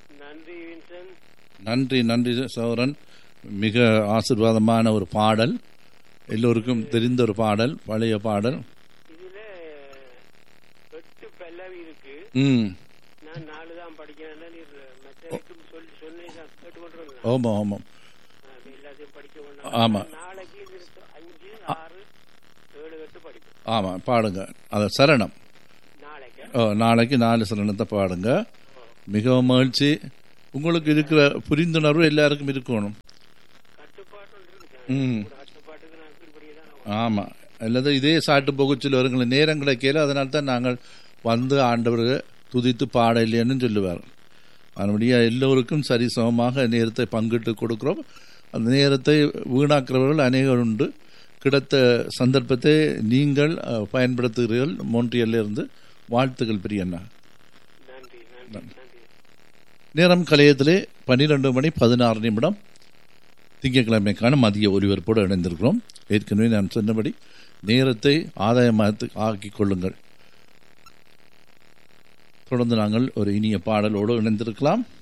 நன்றி வின்சன் நன்றி நன்றி சௌரன் மிக ஆசிர்வாதமான ஒரு பாடல் எல்லோருக்கும் தெரிந்த ஒரு பாடல் பழைய பாடல் இதுல எட்டு பல்லவி இருக்கு ம் நான் நாலு தான் படிக்கிறேன் நீர் மற்றவருக்கும் சொல்லி சொல்லி தான் கேட்டுக்கொண்டிருந்தேன் ஆமாம் ஆமாம் எல்லாத்தையும் படிக்க ஆமா. கொண்டு நாளைக்கு இது இருக்கு. அஞ்சு ஆறு ஏழு எட்டு படிப்பேன் ஆமாம் பாடுங்க அது சரணம் நாளைக்கு ஓ, நாளைக்கு நாலு சரணத்தை பாடுங்க மிகவும் மகிழ்ச்சி உங்களுக்கு இருக்கிற புரிந்துணர்வு எல்லாருக்கும் இருக்கணும் கட்டுப்பாடு ஒன்று இருக்கு ம் ஒரு கட்டுப்பாட்டுக்கு நான் இப்படியே தான் ஆமாம் அல்லது இதே சாட்டு போகச்சில் வருங்கள நேரம் கிடைக்கல அதனால தான் நாங்கள் வந்து ஆண்டவரை துதித்து பாட இல்லைன்னு சொல்லுவார் அதனுடைய எல்லோருக்கும் சரிசமமாக நேரத்தை பங்கிட்டு கொடுக்கிறோம் அந்த நேரத்தை வீணாக்குறவர்கள் அநேகர் உண்டு கிடைத்த சந்தர்ப்பத்தை நீங்கள் அஹ், பயன்படுத்துகிறீர்கள் மோன்றியல்ல இருந்து வாழ்த்துக்கள் பிரியண்ணா நன்றி நன்றி நன்றி நேரம் கலையத்திலே பன்னிரெண்டு மணி பதினாறு நிமிடம் திங்கட்கிழமைக்கான மதிய ஒலிபரப்போடு இணைந்திருக்கிறோம் ஏற்கனவே நான் சொன்னபடி நேரத்தை ஆதாயமாக ஆக்கிக் கொள்ளுங்கள் தொடர்ந்து நாங்கள் ஒரு இனிய பாடலோடு இணைந்திருக்கலாம்